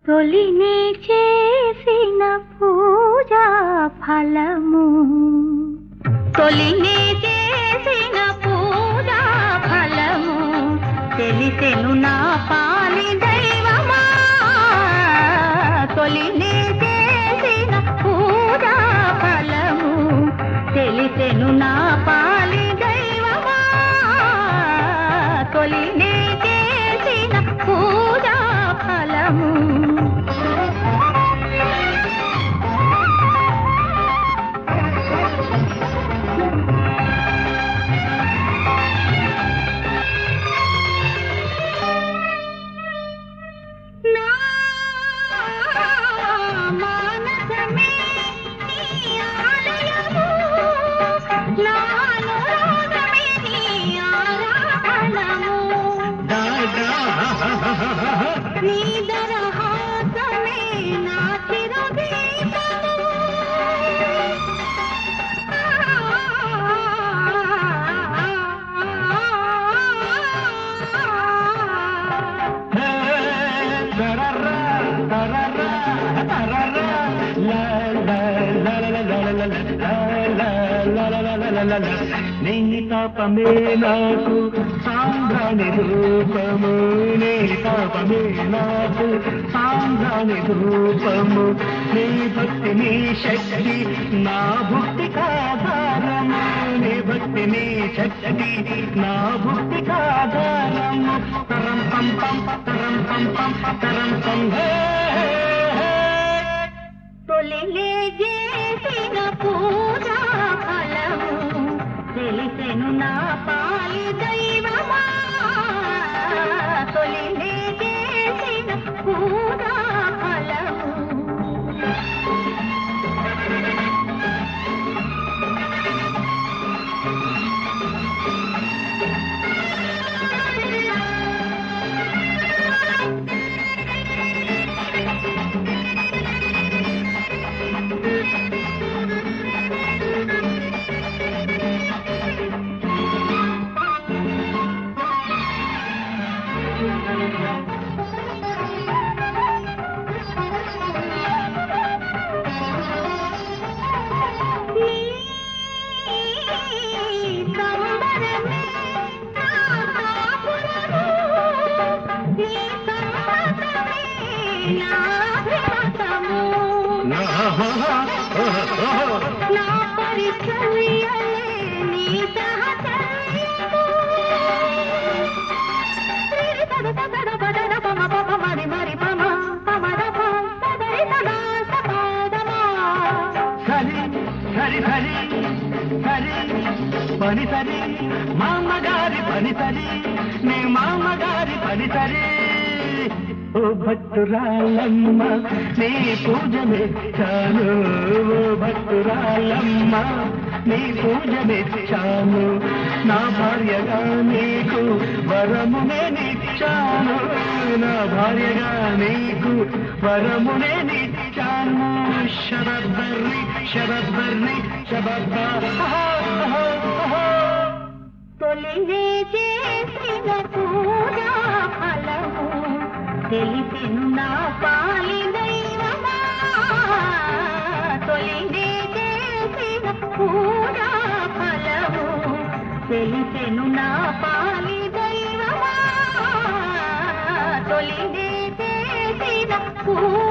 తొలినే చేసిన పూజా ఫలము తొలినే చేసిన పూజా ఫలము తెలిసెను నా పాలి దైవమా తొలినే చేసిన పూజా ఫలము తెలిసెను నా పాలి దైవమా తొలినే చేసిన పూజా ఫలము నా మానసమే నీ ఆలయము నా అనురాగమే నీ ఆరాధనము నీ దరహాసమే నా చిరదీపము నీ తాపమే నాకు సాంద్రాని రూపము నీ తాపమే నాకు సాంద్రాని రూపము నీ భక్తి నీ శక్తి నా భక్తి కాధారము నీ భక్తి నీ శక్తి నా భక్తి కాధారము తరం పం పం తరం పం పం తరం పం హే హే, హే. తొలిలే చేసిన పూజా ఫలము తెలిసెను నా పాలి దైవమా తొలిలే చేసిన పూజా ఫలము సంబరమే నా కాపురము నీ సమ్మతమే నా భ్రమతము నా పరిచర్యలే నీ సహచర్యము శ్రీ పద పద పద పమ పమ మరి మరి పమ పమద పమ సదరి సదా సపాదమా సరి సరి సరి సరి పని సరి మామగారి పని సరి నీ మామగారి పని సరి ఓ భక్తురాలమ్మ నీ పూజ మెచ్చాను ఓ భక్తురాలమ్మ నీ పూజ మెచ్చాను నా భార్యగా నీకు వరమునే నిచ్చాను నా భార్యగా నీకు వరమునే నిచ్చాను శరద్బర్రి శరద్బర్రి శబద్ద తొలివే చేసిన పూజా ఫలము తెలిసెను నా పాలి దైవమా తొలివే చేసిన పూజా ఫలము తెలిసెను నా పాలి దైవమా తొలివే చేసిన పూజా